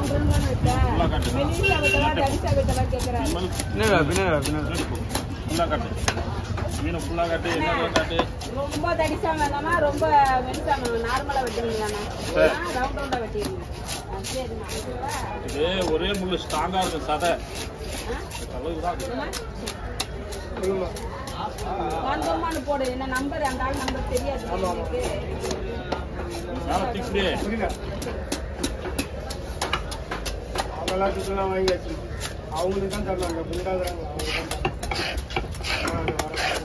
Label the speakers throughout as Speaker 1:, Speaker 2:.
Speaker 1: ரவுண்டுன்னு இருக்கா? மெலிசா வெட்டவா, தடிசா வெட்டவா கேக்குறாரு.
Speaker 2: பின்னாடி வா, பின்னாடி வா, பின்னாடி வா.
Speaker 3: ஃபுல்லாக காட்டு மீனை ஃபுல்லாக காட்டு என்ன காட்டு
Speaker 1: ரொம்ப தடிசா வேணாமா ரொம்ப மெலிசா வேணும் நார்மலா வெட்டுவீங்களாண்ணா
Speaker 3: சரி.
Speaker 1: ரவுண்ட் ரவுண்டா வெட்டிடுங்க ஆ, சரிண்ணா ஓகேவா?
Speaker 3: இது ஒரே முள்ளு ஸ்ட்ராங்காக இருக்கும் சதை
Speaker 1: ஆ?
Speaker 3: அளவுக்கு தான்
Speaker 1: என்னம்மா? கன்ஃபார்மானு போடு என்ன நம்பர் அந்த ஆள் நம்பர் தெரியாது எனக்கு.
Speaker 3: மேலே திப்பி
Speaker 2: அவங்கெல்லாம் சுத்தலாம் வாங்கியாச்சு அவங்களுக்கு தான் தரலாங்க குண்டாகிறாங்க அவங்க தான் தரலாம். ஆ, நான் வரேன்.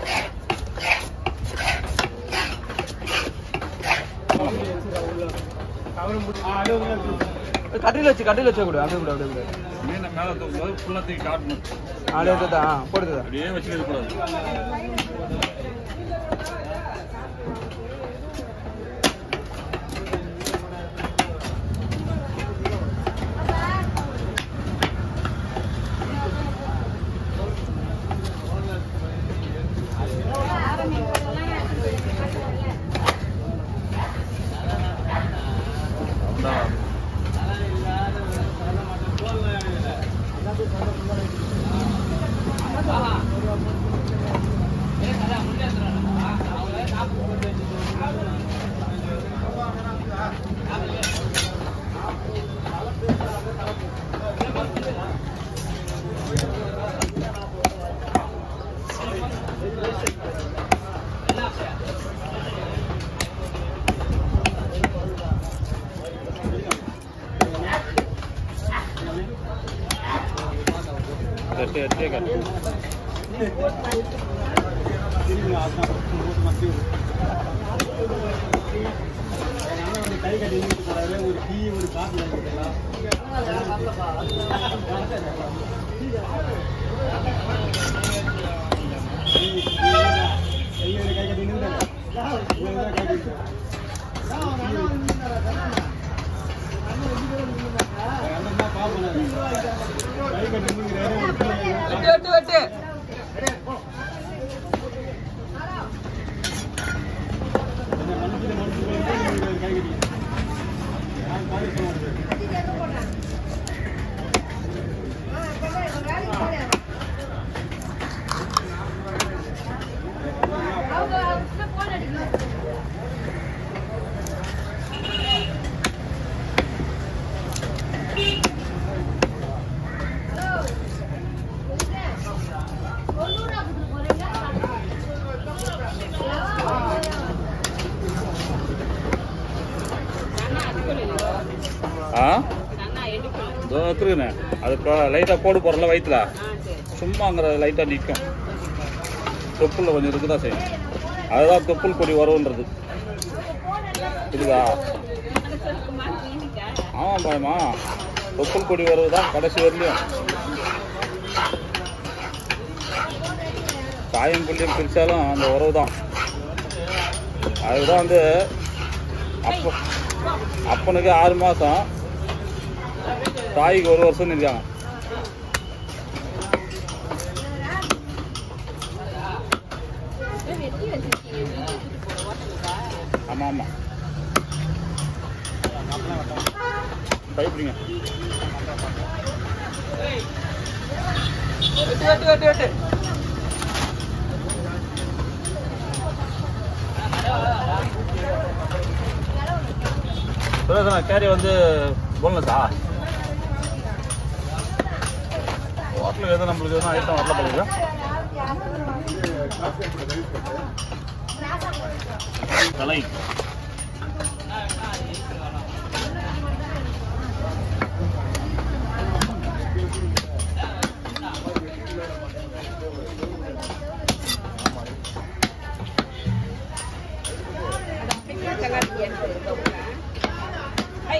Speaker 2: அவரும் முடி- ஆ, அது உள்ள இருக்கு.
Speaker 4: கட்டில வச்சு கட்டில வச்சு கூட அப்படியே கூட அப்படியே கூட
Speaker 3: மீனை மேலே தூக்கும்போது ஃபுல்லாக தூக்கி காட்டணும்
Speaker 4: ஆளே எடுத்தா போடுதா
Speaker 3: அப்படியே வச்சுக்க கூடாது அவ்வளோதான். எட்டு எட்டே காட்டு
Speaker 2: கை கட்டி நின்னுட்டு போறாரு. ஒரு டீ ஒரு காஃபி வாங்கி கொடுக்கலாம் கையோட கை கட்டி நின்னுட்டாரு. இவரு தான் கை கட்டி அண்ணன் தான் பாப்பனாரு. கை கட்டி நின்னுக்கிறாரு. ஒரு டீ வாங்கி
Speaker 4: வெட்டு வெட்டு வெட்டு
Speaker 2: கொஞ்சம் மனசுல மனசுல இருந்து கை கட்டி நான் பாடி சொல்லுவேன்
Speaker 3: ஆ
Speaker 1: அண்ணா எடுக்கணும்
Speaker 3: இதோ இருக்குதுண்ணே அது லைட்டாக போடு போகிறல வயிற்றுல
Speaker 1: ஆ சரி
Speaker 3: சும்மாங்கிற லைட்டாக நிற்கும் தொப்புளில் கொஞ்சம் இருக்குதா செய்யும் அதுதான் தொப்புள் கொடி வரும்ன்றது புரியுதா ஆமாம் பாயமா தொப்புள் கொடி வருவது தான் கடைசி வரலையும் தாயும் புள்ளியும் பிரித்தாலும் அந்த உறவு தான் அதுதான் வந்து அப்போ அப்பனுக்கு ஆறு மாதம் தாய்க்கு ஒரு வருஷம் இருக்காங்க
Speaker 1: வெட்டி வச்சிருக்கீங்க வீட்டுக்கு போற ஹோட்டலுக்கா
Speaker 3: ஆமாம் ஆமாம் பயப்படுங்க
Speaker 4: வெட்டு வெட்டு வெட்டு வெட்டு
Speaker 3: சுரேஷனா கேரி வந்து போன்லெஸ்ஸா ஹோட்டலுக்கு எதுவும் நம்மளுக்கு எதுவும் ஐட்டம் வரல போலுங்க கலை
Speaker 1: ஐ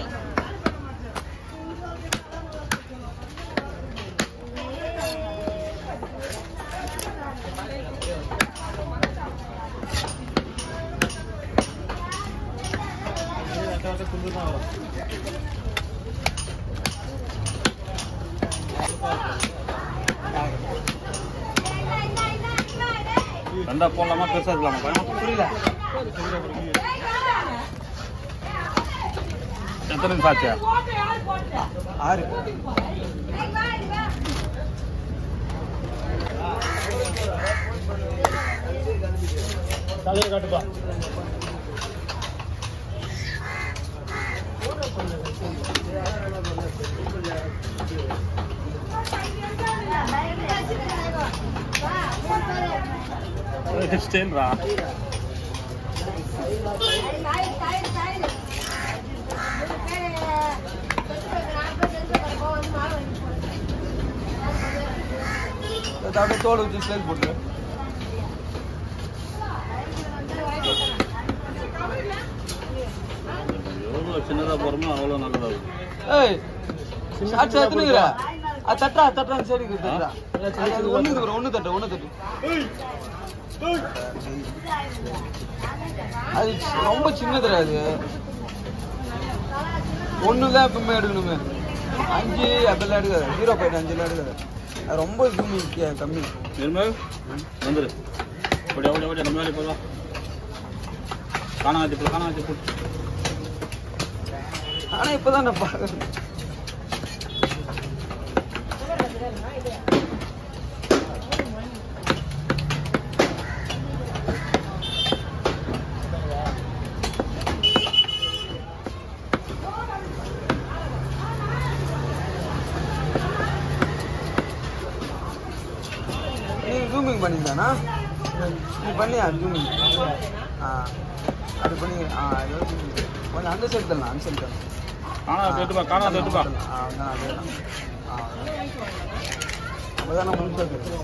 Speaker 3: ரெண்டா போடலாமா பெருசாக இருக்கலாமா பயம்
Speaker 4: புரியல
Speaker 3: எத்தனை நிமிஷம் ஆச்சு
Speaker 4: ஆறு
Speaker 2: தலையை காட்டுப்பா
Speaker 3: ஸ்டைல்ரா
Speaker 4: அதை அப்படியே தோல் வச்சு ஸ்லைஸ் போட்டு
Speaker 3: எவ்வளோ சின்னதாக போகிறோமோ அவ்வளோ நல்லதாக
Speaker 4: ஏய் ஷார்ட்ஸ் எடுத்துனுக்குற அது தட்டா தட்டா அந்த சைடுக்கு தட்டா அது ஒண்ணு இது ஒண்ணு தட்டு ஒண்ணு தட்டு அது சி- ரொம்ப சின்னதுடா அது ஒண்ணு தான் எப்பவுமே எடுக்கணுமே அஞ்சு அதெல்லாம் எடுக்காது ஜீரோ பாயிண்ட் அஞ்சுலாம் எடுக்காது அது ரொம்ப கம்மி கம்மி
Speaker 3: நிர்மல் வந்துரு ஓடி ஓடி ஓடி நம்ம வேலையை போகலாம் காணாச்சு போல காணாச்சு போல்
Speaker 4: ஆனா இப்பதான் நான் பாக்குறேன் நீ ஜூமிங் பண்ணியிருந்தானா நீ பண்ணியா ஜூமிங் ஆ அது பண்ணி ஆ ஏதோ zooming. கொஞ்சம் அந்த சைடு தரலாம் அந்த சைடு தரலாம்
Speaker 3: காணா தேட்டுப்பா காணா தேட்டுப்பா
Speaker 4: ஆ அதான் அதேதான் ஆ அப்பதான் நான் முடிச்சு